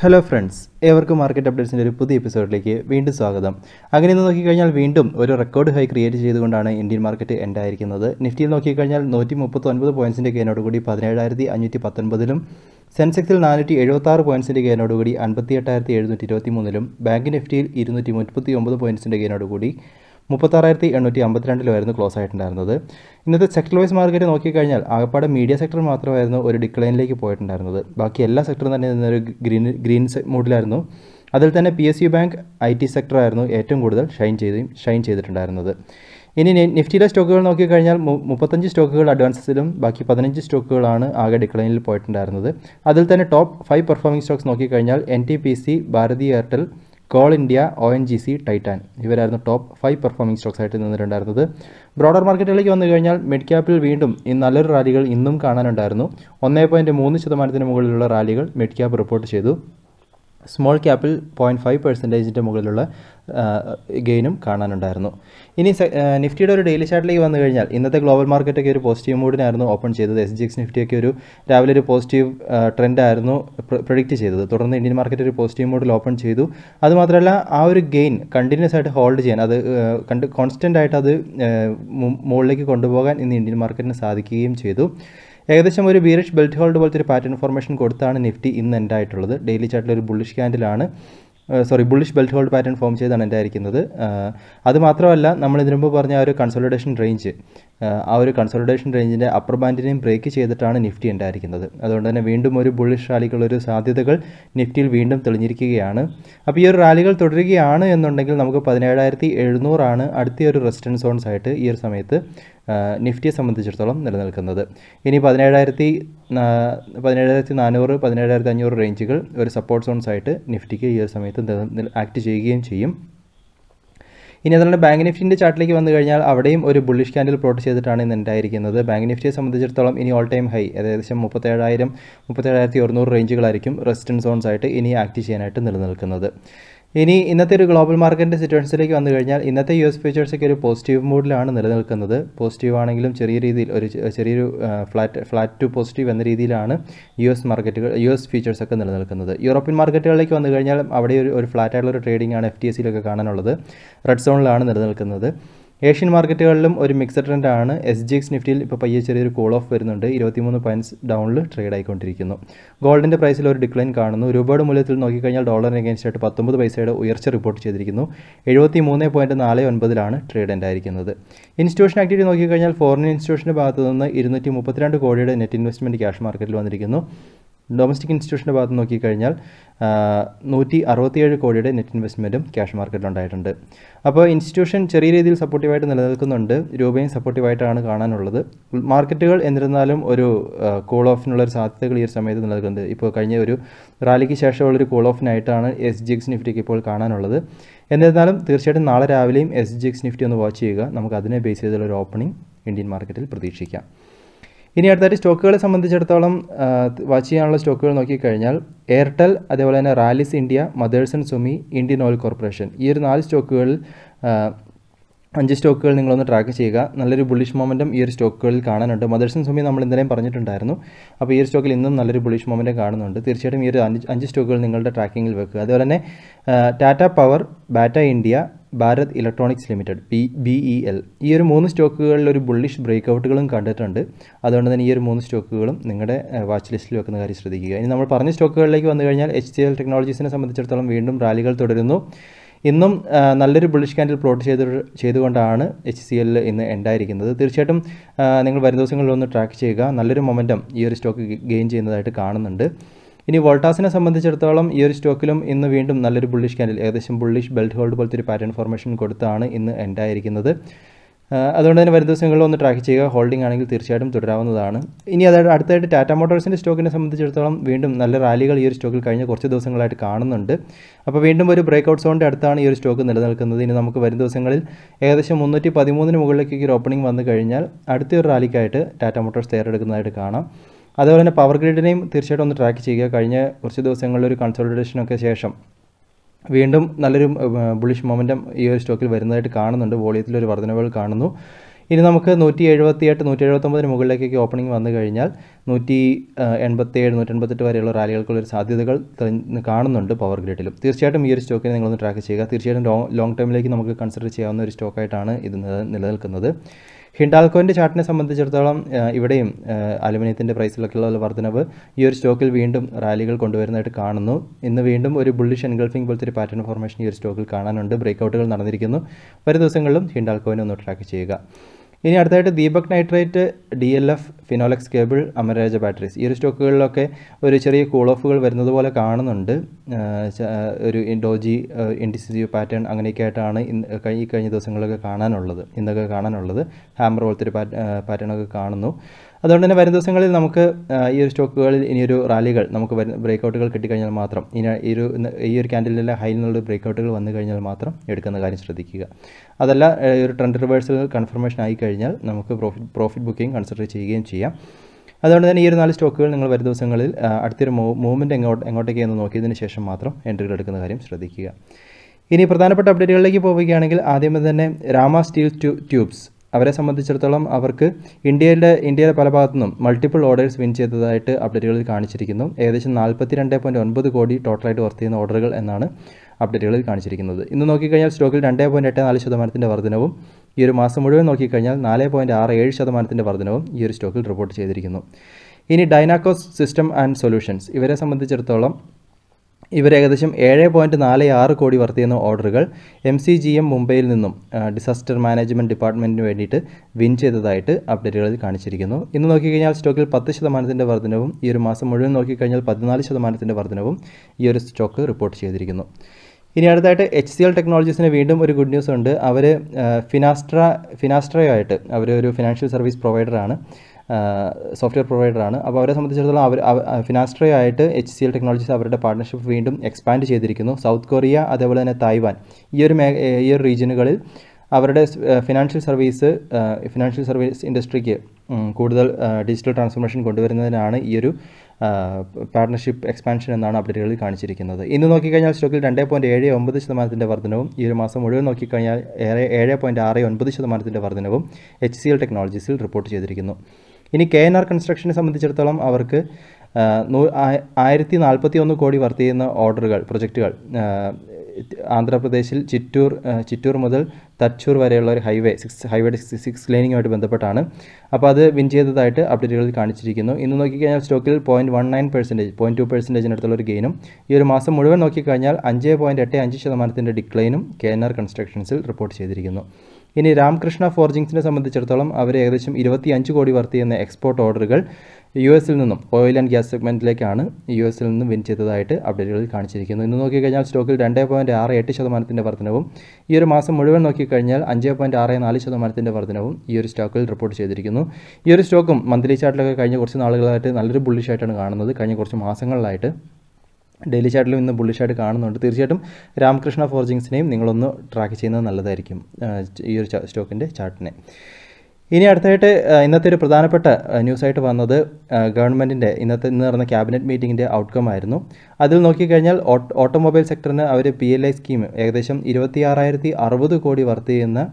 hello friends ഏവർക്കും market അപ്ഡേറ്റ്സിൻ്റെ ഒരു പുതിയ എപ്പിസോഡിലേക്ക് വീണ്ടും സ്വാഗതം അങ്ങനെ ഇന്ന് നോക്കിക്കഴിഞ്ഞാൽ വീണ്ടും ഒരു റെക്കോർഡ് ഹൈ ക്രിയേറ്റ് ചെയ്തുകൊണ്ടാണ് ഇന്ത്യൻ മാർക്കറ്റ് എൻഡ് ആയിരിക്കുന്നത് നിഫ്റ്റിയിൽ നോക്കിക്കഴിഞ്ഞാൽ നൂറ്റി മുപ്പത്തൊൻപത് പോയിൻസിൻ്റെ ഗെയിനോടുകൂടി പതിനേഴായിരത്തി അഞ്ഞൂറ്റി പത്തൊൻപതിലും സെൻസെക്സിൽ നാനൂറ്റി എഴുപത്താറ് പോയിൻസിൻ്റെ ഗെയിനോടുകൂടി അൻപത്തി എട്ടായിരത്തി എഴുന്നൂറ്റി ഇരുപത്തി മൂന്നിലും ബാങ്ക് നിഫ്റ്റിയിൽ ഇരുന്നൂറ്റി മുപ്പത്തി ഒമ്പത് പോയിൻസിൻ്റെ ഗെയിനോടുകൂടി മുപ്പത്താറായിരത്തി എണ്ണൂറ്റി അമ്പത്തിരണ്ടിലുമായിരുന്നു ക്ലോസ് ആയിട്ടുണ്ടായിരുന്നത് ഇന്നത്തെ സെക്ടർ വൈസ് മാർക്കറ്റ് നോക്കിക്കഴിഞ്ഞാൽ ആകപ്പാടെ മീഡിയ സെക്ടർ മാത്രമായിരുന്നു ഒരു ഡിക്ലൈനിലേക്ക് പോയിട്ടുണ്ടായിരുന്നത് ബാക്കി എല്ലാ സെക്ടറും തന്നെ ഇന്നൊരു ഗ്രീൻ ഗ്രീൻ മൂഡിലായിരുന്നു അതിൽ തന്നെ P S U bank I T സെക്ടറായിരുന്നു ഏറ്റവും കൂടുതൽ ഷൈൻ ചെയ്ത് ഷൈൻ ചെയ്തിട്ടുണ്ടായിരുന്നത് ഇനി നി- നിഫ്റ്റിയിലെ സ്റ്റോക്കുകൾ നോക്കിക്കഴിഞ്ഞാൽ മു- മുപ്പത്തഞ്ച് സ്റ്റോക്കുകൾ അഡ്വാൻസസിലും ബാക്കി പതിനഞ്ച് സ്റ്റോക്കുകളാണ് ആകെ ഡിക്ലൈനിൽ പോയിട്ടുണ്ടായിരുന്നത് അതിൽ തന്നെ ടോപ്പ് ഫൈവ് പെർഫോമിംഗ് സ്റ്റോക്സ് നോക്കിക്കഴിഞ്ഞാൽ N T P C Bharti Airtel Coal India O N G C Titan ഇവരായിരുന്നു ടോപ്പ് ഫൈവ് പെർഫോമിംഗ് സ്റ്റോക്സ് ആയിട്ട് നിന്നിട്ടുണ്ടായിരുന്നത് ബ്രോഡർ മാർക്കറ്റുകളിലേക്ക് വന്നു കഴിഞ്ഞാൽ മിഡ് ക്യാപ്പിൽ വീണ്ടും ഈ നല്ലൊരു റാലികൾ ഇന്നും കാണാനുണ്ടായിരുന്നു ഒന്നേ പോയിൻറ്റ് മൂന്ന് ശതമാനത്തിന് മുകളിലുള്ള റാലികൾ മിഡ് ക്യാപ്പ് റിപ്പോർട്ട് ചെയ്തു സ്മോൾ ക്യാപ്പിൽ പോയിൻറ്റ് ഫൈവ് പെർസെൻറ്റേജിൻ്റെ മുകളിലുള്ള ഗെയിനും കാണാനുണ്ടായിരുന്നു ഇനി സെ- ആ, നിഫ്റ്റിയുടെ ഒരു ഡെയിലി ചാർട്ടിലേക്ക് വന്നു കഴിഞ്ഞാൽ ഇന്നത്തെ ഗ്ലോബൽ മാർക്കറ്റൊക്കെ ഒരു പോസിറ്റീവ് മൂഡിനായിരുന്നു ഓപ്പൺ ചെയ്തത് എസ് ജി എക്സ് നിഫ്റ്റിയൊക്കെ ഒരു രാവിലെ ഒരു പോസിറ്റീവ് ട്രെൻഡായിരുന്നു പ്രൊഡിക്റ്റ് ചെയ്തത് തുടർന്ന് ഇന്ത്യൻ മാർക്കറ്റ് ഒരു പോസിറ്റീവ് മൂഡിൽ ഓപ്പൺ ചെയ്തു അതുമാത്രമല്ല ആ ഒരു ഗെയിൻ കണ്ടിന്യൂസ് ആയിട്ട് ഹോൾഡ് ചെയ്യാൻ അത് ആ, കണ്ട് കോൺസ്റ്റൻ്റ് ആയിട്ട് അത് ആ, മു- മുകളിലേക്ക് കൊണ്ടുപോകാൻ ഇന്ന് ഇന്ത്യൻ മാർക്കറ്റിന് സാധിക്കുകയും ചെയ്തു ഏകദേശം ഒരു ബീറിഷ് ബെൽറ്റ് ഹോൾഡ് പോലത്തെ ഒരു പാറ്റേൺ ഫോർമേഷൻ കൊടുത്താണ് നിഫ്റ്റി ഇന്ന് എൻ്റെ ആയിട്ടുള്ളത് ഡെയിലി ചാർട്ടിൽ ഒരു ബുള്ളിഷ് ക്യാൻഡിലാണ് sorry bullish belt hold pattern form ചെയ്താണ് എൻ്റെ ആയിരിക്കുന്നത് അത് മാത്രമല്ല നമ്മൾ ഇതിനു മുമ്പ് പറഞ്ഞ ആ ഒരു കൺസോളിഡേഷൻ റേഞ്ച് ആ ഒരു കൺസോളിഡേഷൻ റേഞ്ചിൻ്റെ അപ്പർ ബാൻഡിനെയും ബ്രേക്ക് ചെയ്തിട്ടാണ് നിഫ്റ്റി ഉണ്ടായിരിക്കുന്നത് അതുകൊണ്ട് തന്നെ വീണ്ടും ഒരു ബുള്ളിഷ് റാലിക്കുള്ളൊരു സാധ്യതകൾ നിഫ്റ്റിയിൽ വീണ്ടും തെളിഞ്ഞിരിക്കുകയാണ് അപ്പോൾ ഈ ഒരു റാലികൾ തുടരുകയാണ് എന്നുണ്ടെങ്കിൽ നമുക്ക് പതിനേഴായിരത്തി എഴുന്നൂറാണ് അടുത്ത ഒരു റെസിസ്റ്റൻസ് സോൺസ് ആയിട്ട് ഈ ഒരു സമയത്ത് ആ, നിഫ്റ്റിയെ സംബന്ധിച്ചിടത്തോളം നിലനിൽക്കുന്നത് ഇനി പതിനേഴായിരത്തി നാ- പതിനേഴായിരത്തി നാനൂറ് പതിനേഴായിരത്തി അഞ്ഞൂറ് റേഞ്ചുകൾ ഒരു സപ്പോർട്ട് സോൺസ് ആയിട്ട് നിഫ്റ്റിക്ക് ഈ ഒരു സമയത്ത് ആക്ട് ചെയ്യുകയും ചെയ്യും ഇനി അതുകൊണ്ട് ബാങ്ക് നിഫ്റ്റിൻ്റെ ചാർട്ടിലേക്ക് വന്നു കഴിഞ്ഞാൽ അവിടെയും ഒരു ബുള്ളിഷ് ക്യാൻഡിൽ പ്ലോട്ട് ചെയ്തിട്ടാണ് ഇന്ന് ഉണ്ടായിരിക്കുന്നത് ബാങ്ക് നിഫ്റ്റിയെ സംബന്ധിച്ചിടത്തോളം ഇനി ഓൾ ടൈം ഹൈ ഏകദേശം മുപ്പത്തേഴായിരം മുപ്പത്തേഴായിരത്തി ഒരുന്നൂറ് റേഞ്ചുകളായിരിക്കും റെസിസ്റ്റൻസ് സോൺസ് ആയിട്ട് ഇനി ആക്ട് ചെയ്യാനായിട്ട് നിലനിൽക്കുന്നത് ഇനി ഇന്നത്തെ ഒരു ഗ്ലോബൽ മാർക്കറ്റിൻ്റെ സിറ്റുവേഷനിലേക്ക് വന്നു കഴിഞ്ഞാൽ ഇന്നത്തെ യു എസ് ഫ്യൂച്ചേഴ്സൊക്കെ ഒരു പോസിറ്റീവ് മൂഡിലാണ് നിലനിൽക്കുന്നത് പോസിറ്റീവ് ആണെങ്കിലും ചെറിയ രീതിയിൽ ഒരു ചെ- ചെറിയൊരു ഫ്ലാറ്റ് ഫ്ലാറ്റ് ടു പോസിറ്റീവ് എന്ന രീതിയിലാണ് യു എസ് മാർക്കറ്റുകൾ യു എസ് ഫീച്ചേഴ്സൊക്കെ നിലനിൽക്കുന്നത് യൂറോപ്യൻ മാർക്കറ്റുകളിലേക്ക് വന്നു കഴിഞ്ഞാൽ അവിടെ ഒരു ഒരു ഫ്ലാറ്റ് ആയിട്ടുള്ള ഒരു ട്രേഡിംഗ് ആണ് എഫ് ടി എസിലൊക്കെ കാണാനുള്ളത് റെഡ് സോണിലാണ് നിലനിൽക്കുന്നത് ഏഷ്യൻ മാർക്കറ്റുകളിലും ഒരു മിക്സഡ് ട്രെൻഡ് ആണ് എസ് ജി എക്സ് നിഫ്റ്റിയിൽ ഇപ്പോൾ പയ്യെ ചെറിയൊരു കൂൾ ഓഫ് വരുന്നുണ്ട് ഇരുപത്തിമൂന്ന് പോയിൻറ്റ്സ് ഡൗണിൽ ട്രേഡ് ആയിക്കൊണ്ടിരിക്കുന്നു ഗോൾഡിൻ്റെ പ്രൈസിൽ ഒരു ഡിക്ലൈൻ കാണുന്നു രൂപയുടെ മൂല്യത്തിൽ നോക്കിക്കഴിഞ്ഞാൽ ഡോളറിന് അഗേൻസ്റ്റ് ആയിട്ട് പത്തൊമ്പത് പൈസയുടെ ഉയർച്ച റിപ്പോർട്ട് ചെയ്തിരിക്കുന്നു എഴുപത്തി മൂന്ന് പോയിൻറ്റ് നാല് ഒൻപതിലാണ് ട്രേഡ് എൻ്റെ ആയിരിക്കുന്നത് ഇൻസ്റ്റിറ്റ്യൂഷൻ ആക്ടിവിറ്റി നോക്കിക്കഴിഞ്ഞാൽ ഫോറിൻ ഇൻസ്റ്റിറ്റ്യൂഷൻ്റെ ഭാഗത്ത് നിന്ന് ഇരുന്നൂറ്റി മുപ്പത്തിരണ്ട് കോടിയുടെ നെറ്റ് ഇൻവെസ്റ്റ്മെൻറ്റ് ക്യാഷ് മാർക്കറ്റിൽ വന്നിരിക്കുന്നു ഡൊമസ്റ്റിക് ഇൻസ്റ്റിറ്റ്യൂഷൻ്റെ ഭാഗത്ത് നോക്കിക്കഴിഞ്ഞാൽ ആ, നൂറ്റി അറുപത്തിയേഴ് കോടിയുടെ നെറ്റ് ഇൻവെസ്റ്റ്മെൻറ്റും ക്യാഷ് മാർക്കറ്റിൽ ഉണ്ടായിട്ടുണ്ട് അപ്പോൾ ഇൻസ്റ്റിറ്റ്യൂഷൻ ചെറിയ രീതിയിൽ സപ്പോർട്ടീവായിട്ട് നിലനിൽക്കുന്നുണ്ട് രൂപയും സപ്പോർട്ടീവായിട്ടാണ് കാണാനുള്ളത് മാർക്കറ്റുകൾ എന്നിരുന്നാലും ഒരു കൂൾ ഓഫിനുള്ള ഒരു സാധ്യതകൾ ഈ ഒരു സമയത്ത് നിലനിൽക്കുന്നത് ഇപ്പോൾ കഴിഞ്ഞ ഒരു റാലിക്ക് ശേഷമുള്ളൊരു കൂൾ ഓഫിനായിട്ടാണ് എസ് ജി എക്സ് നിഫ്റ്റിക്ക് ഇപ്പോൾ കാണാനുള്ളത് എന്നിരുന്നാലും തീർച്ചയായിട്ടും നാളെ രാവിലെയും എസ് ജി എക്സ് നിഫ്റ്റി ഒന്ന് വാച്ച് ചെയ്യുക നമുക്ക് അതിനെ ബേസ് ചെയ്തുള്ള ഒരു ഓപ്പണിംഗ് ഇന്ത്യൻ മാർക്കറ്റിൽ പ്രതീക്ഷിക്കാം ഇനി അടുത്തായിട്ട് സ്റ്റോക്കുകളെ സംബന്ധിച്ചിടത്തോളം ആ, വാച്ച് ചെയ്യാനുള്ള സ്റ്റോക്കുകൾ നോക്കിക്കഴിഞ്ഞാൽ എയർടെൽ അതേപോലെ തന്നെ Rallis India Motherson Sumi Indian Oil Corporation ഈ ഒരു നാല് സ്റ്റോക്കുകളിൽ ആ, അഞ്ച് സ്റ്റോക്കുകൾ നിങ്ങളൊന്ന് ട്രാക്ക് ചെയ്യുക നല്ലൊരു ബുള്ളിഷ് മൊമെൻറ്റം ഈ ഒരു സ്റ്റോക്കുകളിൽ കാണാനുണ്ട് മദേഴ്സ് ആൻഡ് സുമി നമ്മൾ ഇന്നലെയും പറഞ്ഞിട്ടുണ്ടായിരുന്നു അപ്പോൾ ഈ ഒരു സ്റ്റോക്കിൽ ഇന്നും നല്ലൊരു ബുള്ളിഷ് മൊമെൻറ്റം കാണുന്നുണ്ട് തീർച്ചയായിട്ടും ഈ ഒരു അഞ്ച് അഞ്ച് സ്റ്റോക്കുകൾ നിങ്ങളുടെ ട്രാക്കിങ്ങിൽ വെക്കുക അതുപോലെ തന്നെ Tata Power Bata India Bharat Electronics Limited P B E L ഈ ഒരു മൂന്ന് സ്റ്റോക്കുകളിൽ ഒരു ബുള്ളിഷ് ബ്രേക്ക് ഔട്ടുകളും കണ്ടിട്ടുണ്ട് അതുകൊണ്ട് തന്നെ ഈ ഒരു മൂന്ന് സ്റ്റോക്കുകളും നിങ്ങളുടെ വാച്ച് ലിസ്റ്റിൽ വെക്കുന്ന കാര്യം ശ്രദ്ധിക്കുക ഇനി നമ്മൾ പറഞ്ഞ സ്റ്റോക്കുകളിലേക്ക് വന്നു കഴിഞ്ഞാൽ എച്ച് സി എൽ ടെക്നോളജീസിനെ സംബന്ധിച്ചിടത്തോളം വീണ്ടും റാലികൾ തുടരുന്നു ഇന്നും ആ, നല്ലൊരു ബുള്ളിഷ് ക്യാൻഡിൽ പ്ലോട്ട് ചെയ്ത് ചെയ്തുകൊണ്ടാണ് എച്ച് സി എല്ലിൽ ഇന്ന് ഉണ്ടായിരിക്കുന്നത് തീർച്ചയായിട്ടും ആ, നിങ്ങൾ വരും ദിവസങ്ങളിൽ ഒന്ന് ട്രാക്ക് ചെയ്യുക നല്ലൊരു മൊമെൻറ്റം ഈ ഒരു സ്റ്റോക്ക് ഗെയിൻ ചെയ്യുന്നതായിട്ട് കാണുന്നുണ്ട് ഇനി വോൾട്ടാസിനെ സംബന്ധിച്ചിടത്തോളം ഈ ഒരു സ്റ്റോക്കിലും ഇന്ന് വീണ്ടും നല്ലൊരു ബുള്ളിഷ് ക്യാൻഡിൽ ഏകദേശം ബുള്ളിഷ് ബെൽറ്റ് ഹോൾഡ് പോലത്തെ ഒരു പാറ്റേൺ ഫോർമേഷൻ കൊടുത്താണ് ഇന്ന് എൻഡായിരിക്കുന്നത് അതുകൊണ്ട് തന്നെ വരും ദിവസങ്ങളിൽ ഒന്ന് ട്രാക്ക് ചെയ്യുക ഹോൾഡിംഗ് ആണെങ്കിൽ തീർച്ചയായിട്ടും തുടരാവുന്നതാണ് ഇനി അതായത് അടുത്തായിട്ട് ടാറ്റ മോട്ടോഴ്സിൻ്റെ സ്റ്റോക്കിനെ സംബന്ധിച്ചിടത്തോളം വീണ്ടും നല്ല റാലികൾ ഈ ഒരു സ്റ്റോക്കിൽ കഴിഞ്ഞ കുറച്ച് ദിവസങ്ങളായിട്ട് കാണുന്നുണ്ട് അപ്പോൾ വീണ്ടും ഒരു ബ്രേക്ക് ഔട്ട് സോണിൻ്റെ അടുത്താണ് ഈ ഒരു സ്റ്റോക്ക് നിലനിൽക്കുന്നത് ഇനി നമുക്ക് വരും ദിവസങ്ങളിൽ ഏകദേശം മുന്നൂറ്റി പതിമൂന്നിന് മുകളിലേക്ക് ഈ ഒരു ഓപ്പണിംഗ് വന്നു കഴിഞ്ഞാൽ അടുത്ത ഒരു റാലിക്കായിട്ട് ടാറ്റ മോട്ടോഴ്സ് തയ്യാറെടുക്കുന്നതായിട്ട് കാണാം അതുപോലെ തന്നെ പവർ ഗ്രിഡിനെയും തീർച്ചയായിട്ടും ഒന്ന് ട്രാക്ക് ചെയ്യുക കഴിഞ്ഞ കുറച്ച് ദിവസങ്ങളിൽ ഒരു കൺസോളിഡേഷനൊക്കെ ശേഷം വീണ്ടും നല്ലൊരു ബുളിഷ് മൊമെൻറ്റം ഈ ഒരു സ്റ്റോക്കിൽ വരുന്നതായിട്ട് കാണുന്നുണ്ട് വോളിയത്തിലൊരു വർധനവുകൾ കാണുന്നു ഇനി നമുക്ക് നൂറ്റി എഴുപത്തിയെട്ട് നൂറ്റി എഴുപത്തൊമ്പതിന് മുകളിലേക്കൊക്കെ ഓപ്പണിംഗ് വന്നു കഴിഞ്ഞാൽ നൂറ്റി എൺപത്തേഴ് നൂറ്റി എൺപത്തെട്ട് വരെയുള്ള റാലികൾക്കുള്ള ഒരു സാധ്യതകൾ തെളിഞ്ഞ് കാണുന്നുണ്ട് പവർ ഗ്രിഡിലും തീർച്ചയായിട്ടും ഈ ഒരു സ്റ്റോക്കിനെ നിങ്ങളൊന്ന് ട്രാക്ക് ചെയ്യുക തീർച്ചയായിട്ടും ലോങ് ലോങ് ടൈമിലേക്ക് നമുക്ക് കൺസിഡർ ചെയ്യാവുന്ന ഒരു സ്റ്റോക്കായിട്ടാണ് ഇത് നില- നിലനിൽക്കുന്നത് ഹിൻഡാൽക്കോൻ്റെ ചാർട്ടിനെ സംബന്ധിച്ചിടത്തോളം ആ, ഇവിടെയും അലുമിനിയത്തിൻ്റെ പ്രൈസിലൊക്കെയുള്ള വർധനവ് ഈ ഒരു സ്റ്റോക്കിൽ വീണ്ടും റാലികൾ കൊണ്ടുവരുന്നതായിട്ട് കാണുന്നു ഇന്ന് വീണ്ടും ഒരു ബുള്ളിഷ് എൻഗൾഫിംഗ് പോലത്തെ ഒരു പാറ്റേൺ ഫോർമേഷൻ ഈ ഒരു സ്റ്റോക്കിൽ കാണാനുണ്ട് ബ്രേക്കൗട്ടുകൾ നടന്നിരിക്കുന്നു വരും ദിവസങ്ങളിലും ഹിൻഡാൽക്കോനെ ഒന്ന് ട്രാക്ക് ചെയ്യുക ഇനി അടുത്തായിട്ട് Deepak Nitrate D L F Finolex Cable Amara Raja Batteries ഈ ഒരു സ്റ്റോക്കുകളിലൊക്കെ ഒരു ചെറിയ കൂൾ ഓഫുകൾ വരുന്നത് പോലെ കാണുന്നുണ്ട് ആ, ച- ഒരു ഡോജി ഇൻഡിസിജീവ് പാറ്റേൺ അങ്ങനെയൊക്കെ ആയിട്ടാണ് ഇന്ന് കഴി- ഈ കഴിഞ്ഞ ദിവസങ്ങളിലൊക്കെ കാണാനുള്ളത് ഇന്നൊക്കെ കാണാനുള്ളത് ഹാമർ പോലത്തെ ഒരു പാറ്റേണൊക്കെ കാണുന്നു അതുകൊണ്ട് തന്നെ വരും ദിവസങ്ങളിൽ നമുക്ക് ആ, ഈ ഒരു സ്റ്റോക്കുകളിൽ ഇനിയൊരു റാലികൾ നമുക്ക് വരുന്ന ബ്രേക്കൗട്ടുകൾ കിട്ടിക്കഴിഞ്ഞാൽ മാത്രം ഇനി ഈ ഒരു ഇന്ന് ഈ ഒരു ക്യാൻഡിലെ ഹൈയിൽ നിന്നുള്ള ബ്രേക്കൗട്ടുകൾ വന്നു കഴിഞ്ഞാൽ മാത്രം എടുക്കുന്ന കാര്യം ശ്രദ്ധിക്കുക അതല്ല ആ, ഈ ഒരു ട്രെൻഡ് റിവേഴ്സൽ കൺഫർമേഷൻ ആയി കഴിഞ്ഞാൽ നമുക്ക് പ്രോഫിറ്റ് പ്രോഫിറ്റ് ബുക്കിംഗ് കൺസിഡർ ചെയ്യുകയും ചെയ്യാം അതുകൊണ്ട് തന്നെ ഈ ഒരു നാല് സ്റ്റോക്കുകൾ നിങ്ങൾ വരും ദിവസങ്ങളിൽ ആ, അടുത്തൊരു മൂവ് മൂവ്മെൻറ്റ് എങ്ങോട്ട് എങ്ങോട്ടേക്ക് എന്ന് നോക്കിയതിന് ശേഷം മാത്രം എൻട്രികൾ എടുക്കുന്ന കാര്യം ശ്രദ്ധിക്കുക ഇനി പ്രധാനപ്പെട്ട അപ്ഡേറ്റുകളിലേക്ക് പോവുകയാണെങ്കിൽ ആദ്യമേ തന്നെ രാമ സ്റ്റീൽ ട്യൂ ട്യൂബ്സ് അവരെ സംബന്ധിച്ചിടത്തോളം അവർക്ക് ഇന്ത്യയുടെ ഇന്ത്യയുടെ പല ഭാഗത്തു നിന്നും മൾട്ടിപ്പിൾ ഓർഡേഴ്സ് വിൻ ചെയ്തതായിട്ട് അപ്ഡേറ്റുകളിൽ കാണിച്ചിരിക്കുന്നു ഏകദേശം നാൽപ്പത്തി രണ്ട് പോയിൻറ്റ് ഒൻപത് കോടി ടോട്ടലായിട്ട് വർത്ത് ചെയ്യുന്ന ഓർഡറുകൾ എന്നാണ് അപ്ഡേറ്റുകളിൽ കാണിച്ചിരിക്കുന്നത് ഇന്ന് നോക്കിക്കഴിഞ്ഞാൽ സ്റ്റോക്കിൽ രണ്ട് പോയിൻറ്റ് എട്ട് നാല് ശതമാനത്തിൻ്റെ വർധനവും ഈ ഒരു മാസം മുഴുവൻ നോക്കിക്കഴിഞ്ഞാൽ നാല് പോയിൻറ്റ് ആറ് ഏഴ് ശതമാനത്തിൻ്റെ വർധനവും ഈ ഒരു സ്റ്റോക്കിൽ റിപ്പോർട്ട് ചെയ്തിരിക്കുന്നു ഇനി ഡൈനാക്കോസ് സിസ്റ്റം ആൻഡ് സൊല്യൂഷൻസ് ഇവരെ സംബന്ധിച്ചിടത്തോളം ഇവർ ഏകദേശം ഏഴ് പോയിൻറ്റ് നാല് ആറ് കോടി വർത്ത് ചെയ്യുന്ന ഓർഡറുകൾ എം സി ജി എം മുംബൈയിൽ നിന്നും ഡിസാസ്റ്റർ മാനേജ്മെൻറ്റ് ഡിപ്പാർട്ട്മെൻറ്റിന് വേണ്ടിയിട്ട് വിൻ ചെയ്തതായിട്ട് അപ്ഡേറ്റുകളിൽ കാണിച്ചിരിക്കുന്നു ഇന്ന് നോക്കിക്കഴിഞ്ഞാൽ സ്റ്റോക്കിൽ പത്ത് ശതമാനത്തിൻ്റെ വർധനവും ഈ ഒരു മാസം മുഴുവൻ നോക്കിക്കഴിഞ്ഞാൽ പതിനാല് ശതമാനത്തിൻ്റെ വർധനവും ഈ ഒരു സ്റ്റോക്ക് റിപ്പോർട്ട് ചെയ്തിരിക്കുന്നു ഇനി അടുത്തായിട്ട് എച്ച് സി എൽ ടെക്നോളജീസിന് വീണ്ടും ഒരു ഗുഡ് ന്യൂസ് ഉണ്ട് അവർ ഫിനാസ്ട്ര ഫിനാസ്ട്രയായിട്ട് അവർ ഒരു ഫിനാൻഷ്യൽ സർവീസ് പ്രൊവൈഡറാണ് സോഫ്റ്റ്വെയർ പ്രൊവൈഡറാണ് അപ്പോൾ അവരെ സംബന്ധിച്ചിടത്തോളം അവർ ഫിനാസ്ട്രയായിട്ട് എച്ച് സി എൽ ടെക്നോളജീസ് അവരുടെ പാർട്ണർഷിപ്പ് വീണ്ടും എക്സ്പാൻഡ് ചെയ്തിരിക്കുന്നു സൗത്ത് കൊറിയ അതേപോലെ തന്നെ തായ്വാൻ ഈ ഒരു മേ ഈ ഒരു റീജിയനുകളിൽ അവരുടെ ഫിനാൻഷ്യൽ സർവീസ് ഫിനാൻഷ്യൽ സർവീസ് ഇൻഡസ്ട്രിക്ക് ഉം, കൂടുതൽ ഡിജിറ്റൽ ട്രാൻസ്ഫോർമേഷൻ കൊണ്ടുവരുന്നതിനാണ് ഈ ഒരു പാർട്ണർഷിപ്പ് എക്സ്പാൻഷൻ എന്നാണ് അപ്ഡേറ്റുകളിൽ കാണിച്ചിരിക്കുന്നത് ഇന്ന് നോക്കിക്കഴിഞ്ഞാൽ സ്റ്റോക്കിൽ രണ്ട് പോയിൻറ്റ് ഏഴ് ഒമ്പത് ശതമാനത്തിൻ്റെ വർധനവും ഈ ഒരു മാസം മുഴുവൻ നോക്കിക്കഴിഞ്ഞാൽ ഏറെ ഏഴ് പോയിൻറ്റ് ആറ് ഒൻപത് ശതമാനത്തിൻ്റെ വർധനവും എച്ച് സി എൽ ടെക്നോളജീസിൽ റിപ്പോർട്ട് ചെയ്തിരിക്കുന്നു ഇനി കെ എൻ ആർ കൺസ്ട്രക്ഷനെ സംബന്ധിച്ചിടത്തോളം അവർക്ക് ആ, നൂ- ആ- ആയിരത്തി നാൽപ്പത്തി ഒന്ന് കോടി വർത്ത് ചെയ്യുന്ന ഓർഡറുകൾ പ്രൊജക്റ്റുകൾ ആ, ആന്ധ്രാപ്രദേശിൽ ചിറ്റൂർ ആ, ചിറ്റൂർ മുതൽ തച്ചൂർ വരെയുള്ള ഒരു ഹൈവേ സിക്സ് ഹൈവേ സിക്സ് ലൈനിങ്ങുമായിട്ട് ബന്ധപ്പെട്ടാണ് അപ്പോൾ അത് വിൻ ചെയ്തതായിട്ട് അപ്ഡേറ്റുകളിൽ കാണിച്ചിരിക്കുന്നു ഇന്ന് നോക്കിക്കഴിഞ്ഞാൽ സ്റ്റോക്കിൽ point one nine percentage point two പെർസെൻറ്റേജിനടുത്തുള്ള ഒരു ഗെയിനും ഈ ഒരു മാസം മുഴുവൻ നോക്കിക്കഴിഞ്ഞാൽ അഞ്ച് പോയിൻറ്റ് എട്ട് അഞ്ച് ശതമാനത്തിൻ്റെ ഡിക്ലൈനും കെ എൻ ആർ കൺസ്ട്രക്ഷൻസിൽ റിപ്പോർട്ട് ചെയ്തിരിക്കുന്നു ഇനി രാംകൃഷ്ണ ഫോർജിങ്സിനെ സംബന്ധിച്ചിടത്തോളം അവർ ഏകദേശം ഇരുപത്തി അഞ്ച് കോടി വർത്ത് ചെയ്യുന്ന എക്സ്പോർട്ട് ഓർഡറുകൾ യു എസിൽ നിന്നും ഓയിൽ ആൻഡ് ഗ്യാസ് സെഗ്മെൻറ്റിലേക്കാണ് യു എസിൽ നിന്നും വിൻ ചെയ്തതായിട്ട് അപ്ഡേറ്റുകളിൽ കാണിച്ചിരിക്കുന്നു ഇന്ന് നോക്കിക്കഴിഞ്ഞാൽ സ്റ്റോക്കിൽ രണ്ട് പോയിൻറ്റ് ആറ് എട്ട് ശതമാനത്തിൻ്റെ വർധനവും ഈ ഒരു മാസം മുഴുവൻ നോക്കിക്കഴിഞ്ഞാൽ അഞ്ച് പോയിൻറ്റ് ആറ് നാല് ശതമാനത്തിൻ്റെ വർധനവും ഈ ഒരു സ്റ്റോക്കിൽ റിപ്പോർട്ട് ചെയ്തിരിക്കുന്നു ഈ ഒരു സ്റ്റോക്കും മന്ത്ലി ചാർട്ടിലൊക്കെ കഴിഞ്ഞ കുറച്ച് നാളുകളായിട്ട് നല്ലൊരു ബുള്ളിഷായിട്ടാണ് കാണുന്നത് കഴിഞ്ഞ കുറച്ച് മാസങ്ങളിലായിട്ട് ഡെയിലി ചാർട്ടിലും ഇന്ന് ബുള്ളിഷായിട്ട് കാണുന്നുണ്ട് തീർച്ചയായിട്ടും രാമകൃഷ്ണ ഫോർജിങ്സിനെയും നിങ്ങളൊന്ന് ട്രാക്ക് ചെയ്യുന്നത് നല്ലതായിരിക്കും ആ, ഈ ഒരു സ്റ്റോക്കിൻ്റെ ചാർട്ടിനെ ഇനി അടുത്തായിട്ട് ആ, ഇന്നത്തെ ഒരു പ്രധാനപ്പെട്ട ആ, ന്യൂസായിട്ട് വന്നത് ഗവൺമെൻറ്റിൻ്റെ ഇന്നത്തെ ഇന്ന് നടന്ന ക്യാബിനറ്റ് മീറ്റിങ്ങിൻ്റെ ഔട്ട്കം ആയിരുന്നു അതിൽ നോക്കിക്കഴിഞ്ഞാൽ ഓട്ട്- ഓട്ടോമൊബൈൽ സെക്ടറിന് അവർ പി എൽ ഐ സ്കീം ഏകദേശം ഇരുപത്തി ആറായിരത്തി അറുപത് കോടി വർത്ത് ചെയ്യുന്ന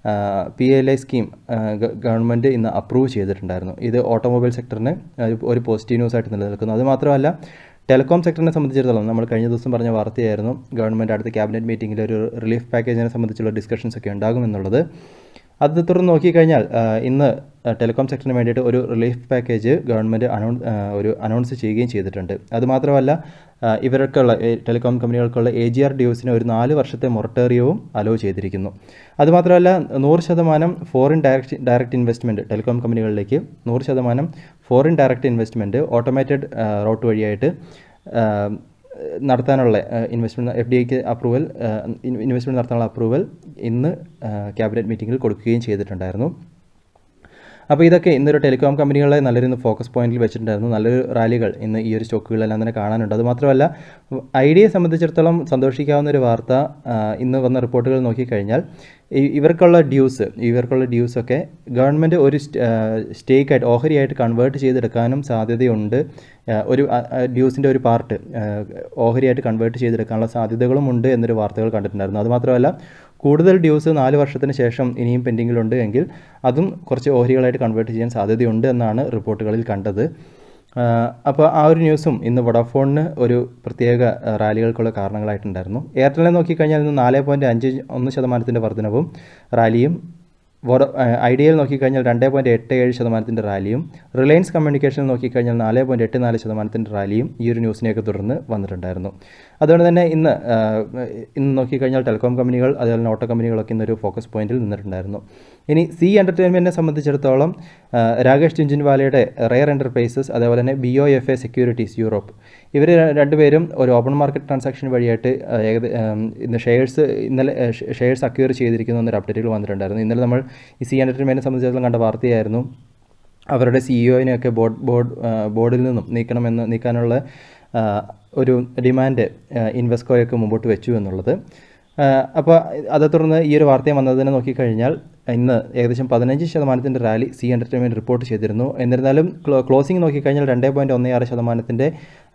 P L I scheme government ഇന്ന് അപ്രൂവ് ചെയ്തിട്ടുണ്ടായിരുന്നു ഇത് ഓട്ടോമൊബൈൽ സെക്ടറിന് ഒരു- ഒരു പോസിറ്റീവ് ന്യൂസായിട്ട് നിലനിൽക്കുന്നു അതുമാത്രമല്ല ടെലികോം സെക്ടറിനെ സംബന്ധിച്ചിടത്തോളം നമ്മൾ കഴിഞ്ഞ ദിവസം പറഞ്ഞ വാർത്തയായിരുന്നു ഗവൺമെൻറ് അടുത്ത ക്യാബിനറ്റ് മീറ്റിംഗിൽ ഒരു റിലീഫ് പാക്കേജിനെ സംബന്ധിച്ചുള്ള ഡിസ്കഷൻസ് ഒക്കെ ഉണ്ടാകുമെന്നുള്ളത് അത് തുടർന്ന് നോക്കിക്കഴിഞ്ഞാൽ ആ, ഇന്ന് ടെലികോം സെക്ടറിന് വേണ്ടിയിട്ട് ഒരു റിലീഫ് പാക്കേജ് ഗവൺമെൻറ് അനൗൺ ആ, ഒരു അനൗൺസ് ചെയ്യുകയും ചെയ്തിട്ടുണ്ട് അതുമാത്രമല്ല ആ, ഇവർക്കുള്ള ഏ, ടെലികോം കമ്പനികൾക്കുള്ള എ ജി ആർ ഡ്യൂസിന് ഒരു നാല് വർഷത്തെ മൊറട്ടേറിയവും അലോ ചെയ്തിരിക്കുന്നു അതുമാത്രമല്ല നൂറ് ശതമാനം foreign direct direct investment telecom കമ്പനികളിലേക്ക് നൂറ് ശതമാനം foreign direct investment automated route വഴിയായിട്ട് ആ, നടത്താനുള്ള ഇൻവെസ്റ്റ്മെൻറ്റ് എഫ് ഡി ഐക്ക് അപ്രൂവൽ ഇൻവെസ്റ്റ്മെൻറ്റ് നടത്താനുള്ള അപ്രൂവൽ ഇന്ന് ക്യാബിനറ്റ് മീറ്റിങ്ങിൽ കൊടുക്കുകയും ചെയ്തിട്ടുണ്ടായിരുന്നു അപ്പോൾ ഇതൊക്കെ ഇന്നൊരു ടെലികോം കമ്പനികളെ നല്ലൊരു ഇന്ന് ഫോക്കസ് പോയിന്റിൽ വെച്ചിട്ടുണ്ടായിരുന്നു നല്ലൊരു റാലികൾ ഇന്ന് ഈ ഒരു സ്റ്റോക്കുകളെല്ലാം തന്നെ കാണാനുണ്ട് അതുമാത്രമല്ല ഐഡിയയെ സംബന്ധിച്ചിടത്തോളം സന്തോഷിക്കാവുന്ന ഒരു വാർത്ത ആ, ഇന്ന് വന്ന റിപ്പോർട്ടുകൾ നോക്കിക്കഴിഞ്ഞാൽ ഈ- ഇവർക്കുള്ള ഡ്യൂസ് ഇവർക്കുള്ള ഡ്യൂസൊക്കെ ഗവൺമെൻറ് ഒരു സ്റ്റേക്കായിട്ട് ഓഹരിയായിട്ട് കൺവേർട്ട് ചെയ്തെടുക്കാനും സാധ്യതയുണ്ട് ആ, ഒരു ഡ്യൂസിൻ്റെ ഒരു പാർട്ട് ഓഹരിയായിട്ട് കൺവേർട്ട് ചെയ്തെടുക്കാനുള്ള സാധ്യതകളും ഉണ്ട് എന്നൊരു വാർത്തകൾ കണ്ടിട്ടുണ്ടായിരുന്നു അതുമാത്രമല്ല കൂടുതൽ ഡ്യൂസ് നാല് വർഷത്തിന് ശേഷം ഇനിയും പെൻഡിങ്ങിലുണ്ട് എങ്കിൽ അതും കുറച്ച് ഓഹരികളായിട്ട് കൺവേർട്ട് ചെയ്യാൻ സാധ്യതയുണ്ട് എന്നാണ് റിപ്പോർട്ടുകളിൽ കണ്ടത് അപ്പോൾ ആ ഒരു ന്യൂസും ഇന്ന് വൊഡാഫോണിന് ഒരു പ്രത്യേക ആ, റാലികൾക്കുള്ള കാരണങ്ങളായിട്ടുണ്ടായിരുന്നു എയർടെലിനെ നോക്കിക്കഴിഞ്ഞാൽ ഇന്ന് നാല് പോയിൻറ്റ് അഞ്ച് ഒന്ന് ശതമാനത്തിൻ്റെ വർധനവും റാലിയും വോഡ ഐഡിയയിൽ നോക്കിക്കഴിഞ്ഞാൽ രണ്ട് പോയിൻറ്റ് എട്ട് ഏഴ് ശതമാനത്തിൻ്റെ റാലിയും റിലയൻസ് കമ്മ്യൂണിക്കേഷൻ നോക്കിക്കഴിഞ്ഞാൽ നാല് പോയിൻറ്റ് എട്ട് നാല് ശതമാനത്തിൻ്റെ റാലിയും ഈ ഒരു ന്യൂസിനെയൊക്കെ തുടർന്ന് വന്നിട്ടുണ്ടായിരുന്നു അതുകൊണ്ട് തന്നെ ഇന്ന് ആ, ഇന്ന് നോക്കിക്കഴിഞ്ഞാൽ ടെലികോം കമ്പനികൾ അതുപോലെ തന്നെ ഓട്ടോ കമ്പനികളൊക്കെ ഇന്നൊരു ഫോക്കസ് പോയിന്റിൽ നിന്നിട്ടുണ്ടായിരുന്നു ഇനി സി എൻ്റർടൈൻമെൻറ്റിനെ സംബന്ധിച്ചിടത്തോളം ആ, രാകേഷ് ജുൻജുൻവാലയുടെ റെയർ എൻ്റർപ്രൈസസ് അതേപോലെ തന്നെ B O F A Securities Europe ഇവർ രണ്ടുപേരും ഒരു ഓപ്പൺ മാർക്കറ്റ് ട്രാൻസാക്ഷൻ വഴിയായിട്ട് ആ, ഏകദ ആം, ഇന്ന് ഷെയർസ് ഇന്നലെ ഷെയർസ് അക്വയർ ചെയ്തിരിക്കുന്നു എന്നൊരു അപ്ഡേറ്റുകൾ വന്നിട്ടുണ്ടായിരുന്നു ഇന്നലെ നമ്മൾ ഈ സി എൻ്റർടൈൻമെൻറ്റിനെ സംബന്ധിച്ചിടത്തോളം കണ്ട വാർത്തയായിരുന്നു അവരുടെ സിഇഒനെയൊക്കെ ബോർഡ് ബോർഡ് ആ, ബോർഡിൽ നിന്നും നീക്കണമെന്ന് നീക്കാനുള്ള ആ, ഒരു ഡിമാൻഡ് ഇൻവെസ്കോയൊക്കെ മുമ്പോട്ട് വെച്ചു എന്നുള്ളത് അപ്പോൾ അതേ തുടർന്ന് ഈ ഒരു വാർത്തയും വന്നതിനെ നോക്കിക്കഴിഞ്ഞാൽ ഇന്ന് ഏകദേശം പതിനഞ്ച് ശതമാനത്തിൻ്റെ റാലി സി എൻ്റർടൈൻമെൻറ്റ് റിപ്പോർട്ട് ചെയ്തിരുന്നു എന്നിരുന്നാലും ക്ലോ ക്ലോസിംഗ് നോക്കിക്കഴിഞ്ഞാൽ രണ്ട് പോയിൻറ്റ് ഒന്ന് ആറ് ശതമാനത്തിൻ്റെ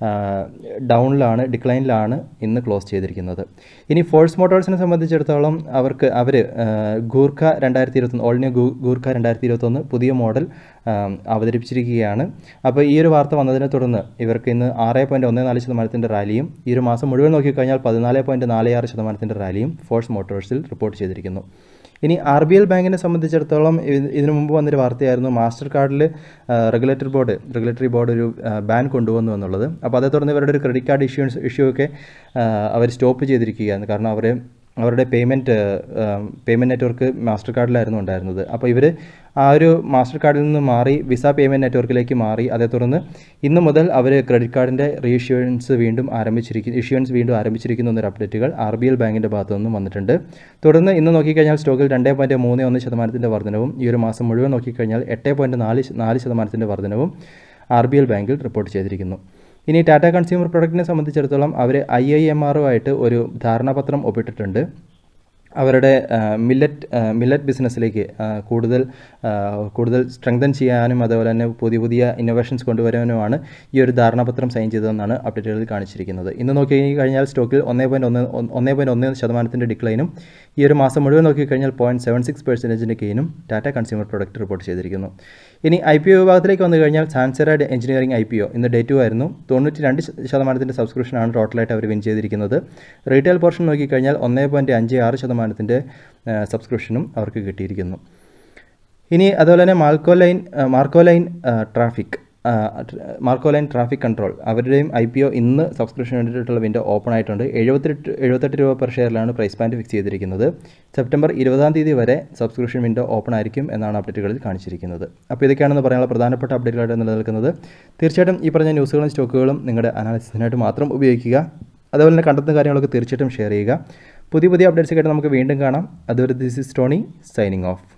ഡൗണിലാണ് ഡിക്ലൈനിലാണ് ഇന്ന് ക്ലോസ് ചെയ്തിരിക്കുന്നത് ഇനി ഫോഴ്സ് മോട്ടോഴ്സിനെ സംബന്ധിച്ചിടത്തോളം അവർക്ക് അവർ ഗൂർഖ രണ്ടായിരത്തി ഇരുപത്തൊന്ന് ഓൾ ന്യൂ ഗൂർഖ രണ്ടായിരത്തി ഇരുപത്തൊന്ന് പുതിയ മോഡൽ അവതരിപ്പിച്ചിരിക്കുകയാണ് അപ്പോൾ ഈ ഒരു വാർത്ത വന്നതിനെ തുടർന്ന് ഇവർക്ക് ഇന്ന് ആറ് പോയിൻറ്റ് ഒന്ന് നാല് ശതമാനത്തിൻ്റെ റാലിയും ഈ ഒരു മാസം മുഴുവൻ നോക്കിക്കഴിഞ്ഞാൽ പതിനാല് പോയിൻറ്റ് നാല് ആറ് ശതമാനത്തിൻ്റെ റാലിയും ഫോഴ്സ് മോട്ടോഴ്സിൽ റിപ്പോർട്ട് ചെയ്തിരിക്കുന്നു ഇനി ആർ ബി എൽ ബാങ്കിനെ സംബന്ധിച്ചിടത്തോളം ഇത് ഇതിനു മുമ്പ് വന്നൊരു വാർത്തയായിരുന്നു മാസ്റ്റർ കാർഡിൽ റെഗുലേറ്ററി ബോർഡ് റെഗുലേറ്ററി ബോർഡ് ഒരു ബാൻ കൊണ്ടുവന്നു എന്നുള്ളത് അപ്പോൾ അതേ തുടർന്ന് ഇവരുടെ ഒരു ക്രെഡിറ്റ് കാർഡ് ഇഷ്യൂസ് ഇഷ്യൂ ഒക്കെ അവർ സ്റ്റോപ്പ് ചെയ്തിരിക്കുകയാണ് കാരണം അവർ അവരുടെ പേയ്മെൻറ്റ് പേയ്മെൻറ്റ് നെറ്റ്വർക്ക് മാസ്റ്റർ കാർഡിലായിരുന്നു ഉണ്ടായിരുന്നത് അപ്പോൾ ഇവർ ആ ഒരു മാസ്റ്റർ കാർഡിൽ നിന്ന് മാറി വിസ പേയ്മെൻറ്റ് നെറ്റ്വർക്കിലേക്ക് മാറി അതേ തുടർന്ന് ഇന്ന് മുതൽ അവർ ക്രെഡിറ്റ് കാർഡിൻ്റെ റീഇഷ്യൂവൻസ് വീണ്ടും ആരംഭിച്ചിരിക്കുന്നു ഇഷ്യൂവൻസ് വീണ്ടും ആരംഭിച്ചിരിക്കുന്നു എന്നൊരു അപ്ഡേറ്റുകൾ ആർ ബി എൽ ബാങ്കിൻ്റെ ഭാഗത്തു നിന്നും വന്നിട്ടുണ്ട് തുടർന്ന് ഇന്ന് നോക്കിക്കഴിഞ്ഞാൽ സ്റ്റോക്കിൽ രണ്ട് പോയിൻറ്റ് മൂന്ന് ഒന്ന് ശതമാനത്തിൻ്റെ വർധനവും ഈ ഒരു മാസം മുഴുവൻ നോക്കിക്കഴിഞ്ഞാൽ എട്ട് പോയിൻറ്റ് നാല് ശ- നാല് ശതമാനത്തിൻ്റെ വർധനവും ആർ ബി എൽ ബാങ്കിൽ റിപ്പോർട്ട് ചെയ്തിരിക്കുന്നു ഇനി ടാറ്റ കൺസ്യൂമർ പ്രൊഡക്റ്റിനെ സംബന്ധിച്ചിടത്തോളം അവർ ഐ ഐ എം ആറുമായിട്ട് ഒരു ധാരണാപത്രം ഒപ്പിട്ടിട്ടുണ്ട് അവരുടെ മില്ലറ്റ് മില്ലറ്റ് ബിസിനസ്സിലേക്ക് ആ, കൂടുതൽ ആ, കൂടുതൽ സ്ട്രെങ്തൻ ചെയ്യാനും അതുപോലെ തന്നെ പുതിയ പുതിയ ഇന്നോവേഷൻസ് കൊണ്ടുവരാനുമാണ് ഈ ഒരു ധാരണാപത്രം സൈൻ ചെയ്തതെന്നാണ് അപ്ഡേറ്റുകളിൽ കാണിച്ചിരിക്കുന്നത് ഇന്ന് നോക്കി കഴിഞ്ഞാൽ സ്റ്റോക്കിൽ ഒന്നേ പോയിൻറ്റ് ഒന്ന് ഒന്നേ പോയിൻറ്റ് ഒന്ന് ശതമാനത്തിൻ്റെ ഡിക്ലൈനും ഈ ഒരു മാസം മുഴുവൻ നോക്കിക്കഴിഞ്ഞാൽ പോയിൻറ്റ് സെവൻ സിക്സ് പെർസെൻറ്റേജിൻ്റെ ഗെയിനും ടാറ്റ കൺസ്യൂമർ പ്രൊഡക്റ്റ് റിപ്പോർട്ട് ചെയ്തിരിക്കുന്നു ഇനി ഐ പി ഒ വിഭാഗത്തിലേക്ക് വന്നു കഴിഞ്ഞാൽ Sansera Engineering I P O ഇന്ന് ഡേ ടു ആയിരുന്നു തൊണ്ണൂറ്റി രണ്ട് ശ- ശതമാനത്തിൻ്റെ സബ്സ്ക്രിപ്ഷനാണ് ടോട്ടലായിട്ട് അവർ വിൻ ചെയ്തിരിക്കുന്നത് റീറ്റെയിൽ പോർഷൻ നോക്കിക്കഴിഞ്ഞാൽ ഒന്നേ പോയിൻറ്റ് അഞ്ച് ആറ് ശതമാനത്തിൻ്റെ സബ്സ്ക്രിപ്ഷനും അവർക്ക് കിട്ടിയിരിക്കുന്നു ഇനി അതുപോലെ തന്നെ Markolines Markolines traffic Markolines traffic control അവരുടെയും ഐ പി ഒ ഇന്ന് സബ്സ്ക്രിപ്ഷൻ വേണ്ടിയിട്ടുള്ള വിൻഡോ ഓപ്പൺ ആയിട്ടുണ്ട് എഴുപത്തെട്ട് എഴുപത്തെട്ട് രൂപ പെർ ഷെയറിലാണ് പ്രൈസ് ബാൻഡ് ഫിക്സ് ചെയ്തിരിക്കുന്നത് സെപ്റ്റംബർ ഇരുപതാം തീയതി വരെ സബ്സ്ക്രിപ്ഷൻ വിൻഡോ ഓപ്പൺ ആയിരിക്കും എന്നാണ് അപ്ഡേറ്റുകളിൽ കാണിച്ചിരിക്കുന്നത് അപ്പോൾ ഇതൊക്കെയാണെന്ന് പറയാനുള്ള പ്രധാനപ്പെട്ട അപ്ഡേറ്റുകളായിട്ട് നിലനിൽക്കുന്നത് തീർച്ചയായിട്ടും ഈ പറഞ്ഞ ന്യൂസുകളും സ്റ്റോക്കുകളും നിങ്ങളുടെ അനാലിസിസിനായിട്ട് മാത്രം ഉപയോഗിക്കുക അതുപോലെ തന്നെ കണ്ടെത്തുന്ന കാര്യങ്ങളൊക്കെ തീർച്ചയായിട്ടും ഷെയർ ചെയ്യുക പുതിയ പുതിയ അപ്ഡേറ്റ്സ് ആയിട്ട് നമുക്ക് വീണ്ടും കാണാം അതുവരെ this is Tony signing of